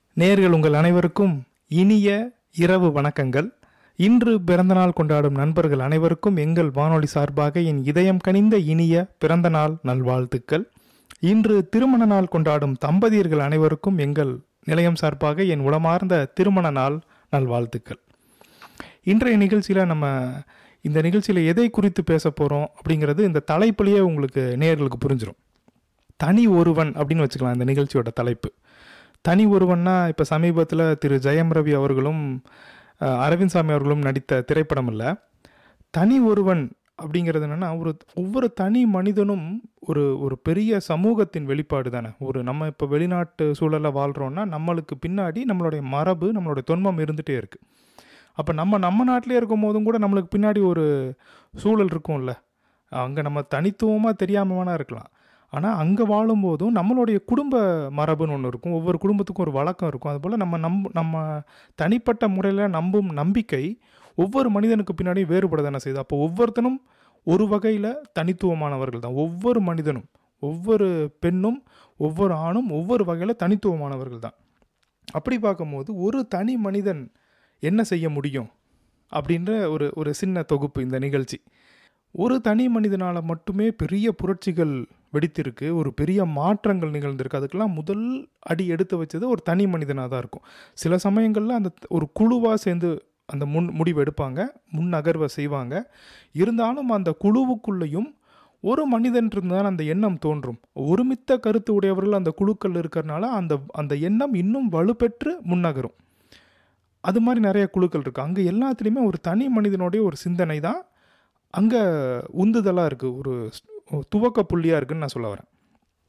நேர்கள் உங்கள் அனைவருக்கும் இனிய இரவு வணக்கங்கள் இன்று பிறந்தநாள் கொண்டாடும் நண்பர்கள் அனைவருக்கும் எங்கள் வானொலி சார்பாக என் இதயம் கனிந்த இனிய பிறந்தநாள் நல்வாழ்த்துக்கள் இன்று திருமண நாள் கொண்டாடும் தம்பதியர்கள் அனைவருக்கும் எங்கள் நிலையம் சார்பாக என் உளமார்ந்த திருமண நாள் நல்வாழ்த்துக்கள் இன்றைய நிகழ்ச்சியில் நம்ம இந்த நிகழ்ச்சியில் எதை குறித்து பேச போகிறோம் அப்படிங்கிறது இந்த தலைப்புலேயே உங்களுக்கு நேர்களுக்கு புரிஞ்சிடும் தனி ஒருவன் அப்படின்னு வச்சுக்கலாம் இந்த நிகழ்ச்சியோட தலைப்பு தனி ஒருவன்னா இப்போ சமீபத்தில் திரு ஜெயம் ரவி அவர்களும் அஹ், அரவிந்த் சாமி அவர்களும் நடித்த திரைப்படம் இல்லை தனி ஒருவன் அப்படிங்கிறது என்னென்னா ஒரு ஒவ்வொரு தனி மனிதனும் ஒரு ஒரு பெரிய சமூகத்தின் வெளிப்பாடு தானே ஒரு நம்ம இப்போ வெளிநாட்டு சூழலில் வாழ்கிறோன்னா நம்மளுக்கு பின்னாடி நம்மளுடைய மரபு நம்மளுடைய தொன்மம் இருந்துகிட்டே இருக்குது அப்போ நம்ம நம்ம நாட்டிலே இருக்கும் போதும் கூட நம்மளுக்கு பின்னாடி ஒரு சூழல் இருக்கும்ல அங்கே நம்ம தனித்துவமாக தெரியாம வேணா இருக்கலாம் ஆனால் அங்கே வாழும்போதும் நம்மளுடைய குடும்ப மரபுன்னு ஒன்று இருக்கும் ஒவ்வொரு குடும்பத்துக்கும் ஒரு வழக்கம் இருக்கும் அதுபோல் நம்ம நம் நம்ம தனிப்பட்ட முறையில் நம்பும் நம்பிக்கை ஒவ்வொரு மனிதனுக்கு பின்னாடி வேறுபட தானே செய்யுது அப்போ ஒவ்வொருத்தனும் ஒரு வகையில் தனித்துவமானவர்கள் தான் ஒவ்வொரு மனிதனும் ஒவ்வொரு பெண்ணும் ஒவ்வொரு ஆணும் ஒவ்வொரு வகையில் தனித்துவமானவர்கள் தான் அப்படி பார்க்கும்போது ஒரு தனி மனிதன் என்ன செய்ய முடியும் அப்படின்ற ஒரு ஒரு சின்ன தொகுப்பு இந்த நிகழ்ச்சி ஒரு தனி மனிதனால் மட்டுமே பெரிய புரட்சிகள் வெடித்திருக்கு ஒரு பெரிய மாற்றங்கள் நிகழ்ந்திருக்கு அதுக்கெல்லாம் முதல் அடி எடுத்து வச்சது ஒரு தனி மனிதனாக தான் இருக்கும் சில சமயங்களில் அந்த ஒரு குழுவாக சேர்ந்து அந்த முன் முடிவு எடுப்பாங்க முன் நகர்வை செய்வாங்க இருந்தாலும் அந்த குழுவுக்குள்ளேயும் ஒரு மனிதன் இருந்தால் அந்த எண்ணம் தோன்றும் ஒருமித்த கருத்து உடையவர்கள் அந்த குழுக்கள் இருக்கிறனால அந்த அந்த எண்ணம் இன்னும் வலுப்பெற்று முன்னகரும் அது மாதிரி நிறைய குழுக்கள் இருக்குது அங்கே எல்லாத்துலேயுமே ஒரு தனி மனிதனுடைய ஒரு சிந்தனை தான் அங்கே உந்துதலாக இருக்குது ஒரு ஸ்- துவக்க புள்ளியாக இருக்குன்னு நான் சொல்ல வரேன்